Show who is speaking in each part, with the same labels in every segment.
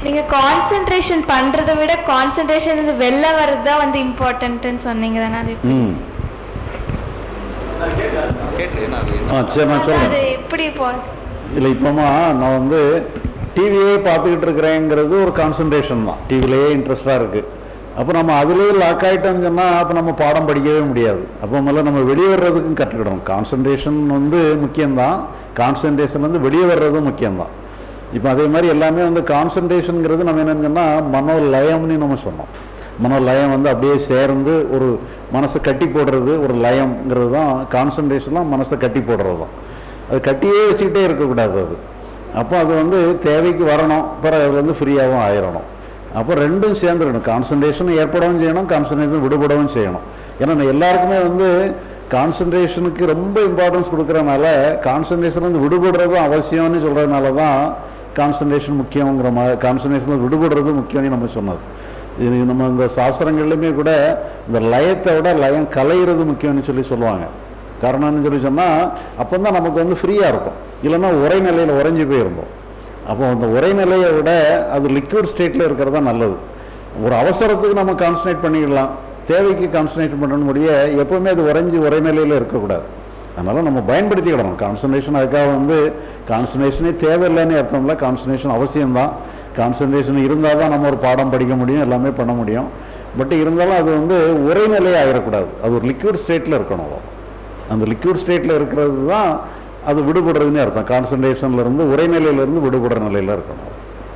Speaker 1: நீங்க கான்சென்ட்ரேஷன் பண்றதை விட கான்சென்ட்ரேஷன் இது வெளில வர்றது தான் வந்து இம்பார்ட்டன்ட்னு சொன்னீங்க தானே அது எப்படி?
Speaker 2: ம்
Speaker 3: கேட்டு நான்
Speaker 2: ஆ சரி நான்
Speaker 1: அது
Speaker 2: சொல்கிறேன்
Speaker 1: எப்படி பாஸ்
Speaker 2: இல்லை இப்போமா நான் வந்து டிவியே பார்த்துக்கிட்டு இருக்கிறேங்கிறது ஒரு கான்சன்ட்ரேஷன் தான் டிவிலேயே இன்ட்ரெஸ்டாக இருக்குது அப்போ நம்ம அதுலேயே லாக் ஆகிட்டோம்னு சொன்னால் அப்போ நம்ம பாடம் படிக்கவே முடியாது அப்போ முதல்ல நம்ம வெளியே வர்றதுக்கும் கற்றுக்கிடணும் கான்சன்ட்ரேஷன் வந்து முக்கியம்தான் கான்சன்ட்ரேஷன் வந்து வெளியே வர்றதும் முக்கியம்தான் இப்போ அதே மாதிரி எல்லாமே வந்து கான்சன்ட்ரேஷனுங்கிறது நம்ம என்னன்னு சொன்னால் மனோலயம்னு நம்ம சொன்னோம் மனோலயம் வந்து அப்படியே சேர்ந்து ஒரு மனசை கட்டி போடுறது ஒரு லயம்ங்கிறது தான் கான்சன்ட்ரேஷன்லாம் மனசை கட்டி போடுறது தான் அது கட்டியே வச்சுக்கிட்டே இருக்கக்கூடாது அது அப்போ அது வந்து தேவைக்கு வரணும் பிறகு அது வந்து ஃப்ரீயாகவும் ஆயிடணும் அப்போ ரெண்டும் சேர்ந்துடணும் கான்சன்ட்ரேஷன் ஏற்படவும் செய்யணும் கான்சன்ட்ரேஷன் விடுபடவும் செய்யணும் ஏன்னா நான் எல்லாருக்குமே வந்து கான்சன்ட்ரேஷனுக்கு ரொம்ப இம்பார்ட்டன்ஸ் கொடுக்குறனால கான்சன்ட்ரேஷன் வந்து விடுபடுறதும் அவசியம்னு சொல்கிறதுனால தான் கான்சன்ட்ரேஷன் முக்கியங்கிற மாதிரி கான்சன்ட்ரேஷனில் விடுபடுறது முக்கியம்னு நம்ம சொன்னது இது நம்ம இந்த சாஸ்திரங்கள்லையுமே கூட இந்த லயத்தை விட லயம் கலையிறது முக்கியம்னு சொல்லி சொல்லுவாங்க காரணம்னு சொல்லி சொன்னால் அப்போ தான் நமக்கு வந்து ஃப்ரீயாக இருக்கும் இல்லைன்னா உரை நிலையில் உறைஞ்சி போயிருந்தோம் அப்போ அந்த உரை நிலையை விட அது லிக்விட் ஸ்டேட்டில் இருக்கிறது தான் நல்லது ஒரு அவசரத்துக்கு நம்ம கான்சன்ட்ரேட் பண்ணிக்கலாம் தேவைக்கு கான்சன்ட்ரேட் பண்ணணும் முடிய எப்போவுமே அது உறைஞ்சி உரை நிலையில் இருக்கக்கூடாது அதனால் நம்ம பயன்படுத்திக்கிடணும் கான்சன்ட்ரேஷன் அதுக்காக வந்து கான்சன்ட்ரேஷனே தேவையில்லைன்னு அர்த்தம் இல்லை கான்சன்ட்ரேஷன் அவசியம்தான் கான்சன்ட்ரேஷன் இருந்தால் தான் நம்ம ஒரு பாடம் படிக்க முடியும் எல்லாமே பண்ண முடியும் பட் இருந்தாலும் அது வந்து ஒரே நிலையே ஆகிடக்கூடாது அது ஒரு லிக்விட் ஸ்டேட்டில் இருக்கணும் அவ்வளவுதான். அந்த லிக்விட் ஸ்டேட்டில் இருக்கிறது தான் அது விடுபடுறதுன்னு அர்த்தம் கான்சன்ட்ரேஷன்ல இருந்து உரை நிலையில இருந்து விடுபடுற நிலையில இருக்கணும்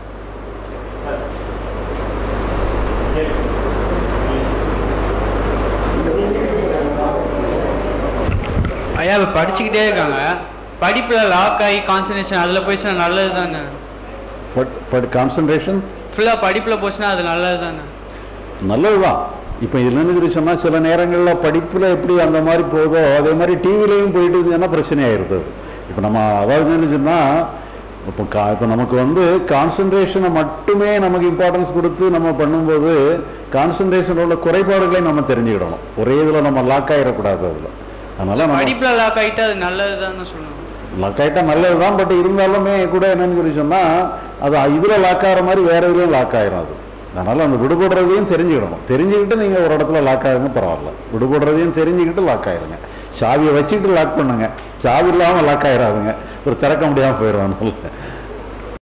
Speaker 4: ஐயா இப்போ படிச்சுக்கிட்டே இருக்காங்க படிப்பில் லாக் ஆகி கான்சன்ட்ரேஷன் அதில் போயிடுச்சுன்னா நல்லது தானே
Speaker 2: பட் பட் கான்சன்ட்ரேஷன்
Speaker 4: ஃபுல்லாக படிப்பில் போச்சுன்னா அது நல்லது தானே
Speaker 2: நல்லது தான் இப்போ என்னன்னு சொன்னால் சில நேரங்களில் படிப்பில் எப்படி அந்த மாதிரி போதோ அதே மாதிரி டிவிலையும் போயிட்டு இருந்ததுன்னா பிரச்சனை ஆயிருது இப்போ நம்ம அதாவது என்னன்னு சொன்னால் இப்போ கா இப்போ நமக்கு வந்து கான்சன்ட்ரேஷனை மட்டுமே நமக்கு இம்பார்ட்டன்ஸ் கொடுத்து நம்ம பண்ணும்போது கான்சன்ட்ரேஷனில் உள்ள குறைபாடுகளை நம்ம தெரிஞ்சுக்கிடணும் ஒரே இதில் நம்ம லாக் ஆகிடக்கூடாது அதில் அதனால் நம்ம
Speaker 4: படிப்பில் லாக் ஆகிட்டு அது நல்லது தானே சொல்லணும்
Speaker 2: லாக் ஆகிட்டா நல்லது தான் பட் இருந்தாலுமே கூட என்னன்னு சொல்லி சொன்னால் அது இதில் லாக் ஆகிற மாதிரி வேற இதுலையும் லாக் ஆயிரும் அது அதனால் அந்த விடுபடுறதையும் தெரிஞ்சுக்கிடணும் தெரிஞ்சுக்கிட்டு நீங்கள் ஒரு இடத்துல லாக் ஆகுங்க பரவாயில்ல விடுபடுறதையும் தெரிஞ்சுக்கிட்டு லாக் ஆயிருங்க சாவியை வச்சுக்கிட்டு லாக் பண்ணுங்க சாவி இல்லாமல் லாக் ஆயிடாதுங்க ஒரு திறக்க முடியாமல் போயிடும் அதனால